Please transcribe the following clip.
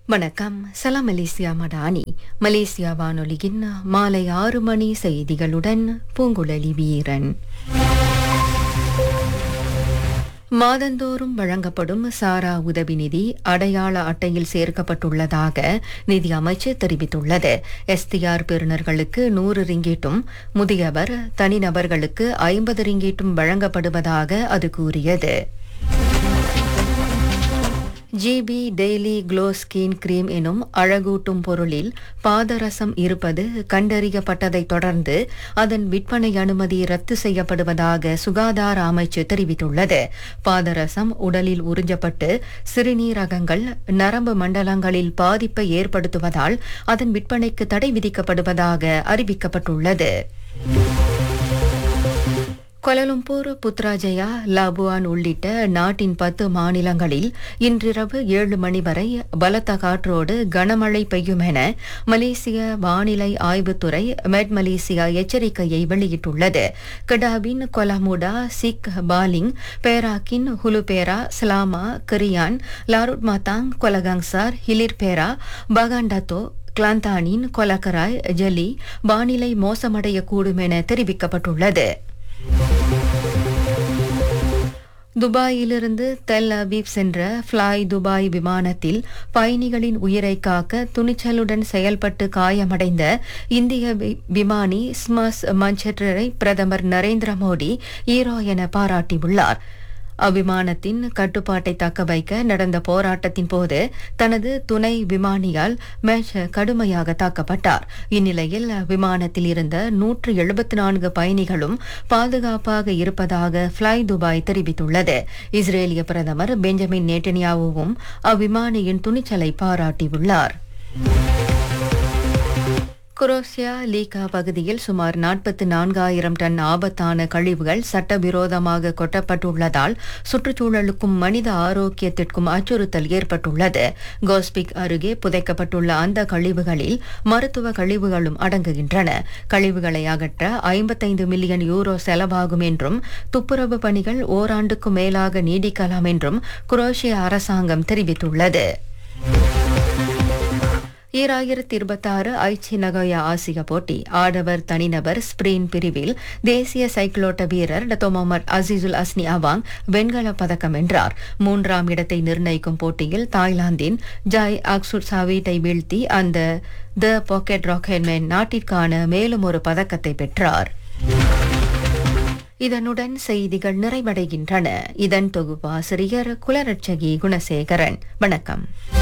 வணக்கம் சலாம் Malaysia Madani Malaysia வானொலியின் மாலை ஆறு மணி செய்திகளுடன் பூங்குழலி வீரன் மாதந்தோறும் வழங்கப்படும் சாரா உதவி நிதி அடையாள அட்டையில் சேர்க்கப்பட்டுள்ளதாக நிதி அமைச்சு தெரிவித்துள்ளது எஸ்டிஆர் பெறுநர்களுக்கு நூறு ரிங்கீட்டும் முதியவர் தனிநபர்களுக்கு ஐம்பது ரிங்கீட்டும் வழங்கப்படுவதாக அது கூறியது GB daily glow skin cream எனும் அழகூட்டும் பொருளில் பாதரசம் இருப்பது கண்டறியப்பட்டதைத் தொடர்ந்து அதன் விற்பனை அனுமதி ரத்து செய்யப்படுவதாக சுகாதார அமைச்சு தெரிவித்துள்ளது பாதரசம் உடலில் உறிஞ்சப்பட்டு சிறுநீரகங்கள் நரம்பு மண்டலங்களில் பாதிப்பை ஏற்படுத்துவதால் அதன் விற்பனைக்கு தடை விதிக்கப்படுவதாக அறிவிக்கப்பட்டுள்ளது கொலலும்பூர் புத்ராஜயா லாபுவான் உள்ளிட்ட நாட்டின் பத்து மாநிலங்களில் இன்றிரவு ஏழு மணி வரை பலத்த காற்றோடு கனமழை பெய்யும் என மலேசிய வானிலை ஆய்வுத்துறை மெட் மலேசியா எச்சரிக்கையை வெளியிட்டுள்ளது கடாவின் கொலமுடா சிக் பாலிங் பேராக்கின் ஹுலுபேரா ஸ்லாமா கரியான் லாருட் மாத்தாங் கொலகங்சார் ஹிலிர்பேரா பகாண்டத்தோ கிளாந்தானின் கொலக்கராய் ஜலி வானிலை மோசமடையக்கூடும் என தெரிவிக்கப்பட்டுள்ளது துபாயிலிருந்து தெல் அவீவ் சென்ற ஃப்ளாய் துபாய் விமானத்தில் பயணிகளின் உயிரை காக்க துணிச்சலுடன் செயல்பட்டு காயமடைந்த இந்திய விமானி ஸ்மஸ் மஞ்சட்டரை பிரதமர் நரேந்திர மோடி ஈரோ என பாராட்டியுள்ளார் அவ்விமானத்தின் கட்டுப்பாட்டை தக்க வைக்க நடந்த போராட்டத்தின் போது தனது துணை விமானியால் மேஷ் கடுமையாக தாக்கப்பட்டார் இந்நிலையில் விமானத்தில் இருந்த நூற்று எழுபத்தி நான்கு பயணிகளும் பாதுகாப்பாக இருப்பதாக ஃப்ளை துபாய் தெரிவித்துள்ளது இஸ்ரேலிய பிரதமர் பெஞ்சமின் நேட்டனியாவும் அவ்விமானியின் துணிச்சலை பாராட்டியுள்ளார் குரோசியா லீகா பகுதியில் சுமார் நாற்பத்தி நான்காயிரம் டன் ஆபத்தான கழிவுகள் சட்டவிரோதமாக கொட்டப்பட்டுள்ளதால் சுற்றுச்சூழலுக்கும் மனித ஆரோக்கியத்திற்கும் அச்சுறுத்தல் ஏற்பட்டுள்ளது கோஸ்பிக் அருகே புதைக்கப்பட்டுள்ள அந்த கழிவுகளில் மருத்துவ கழிவுகளும் அடங்குகின்றன கழிவுகளை அகற்ற ஐம்பத்தைந்து மில்லியன் யூரோ செலவாகும் என்றும் துப்புரவு பணிகள் ஓராண்டுக்கும் மேலாக நீடிக்கலாம் என்றும் குரோஷிய அரசாங்கம் தெரிவித்துள்ளது ஈராயிரத்தி இருபத்தாறு ஐச்சி நகோயா ஆசிய போட்டி ஆடவர் தனிநபர் ஸ்பிரின் பிரிவில் தேசிய சைக்கிளோட்ட வீரர் Datuk Mohamed Azizulhasni Awang வெண்கலப் பதக்கம் வென்றார் மூன்றாம் இடத்தை நிர்ணயிக்கும் போட்டியில் தாய்லாந்தின் ஜாய் அக்சுட் சாவீட்டை வீழ்த்தி அந்த த பாக்கெட் ராக்கெட்மேன் நாட்டிற்கான மேலும் ஒரு பதக்கத்தை பெற்றார் இதனுடன் செய்திகள் நிறைவடைகின்றன இதன் தொகுப்பாசிரியர் குலரட்சகி குணசேகரன் வணக்கம்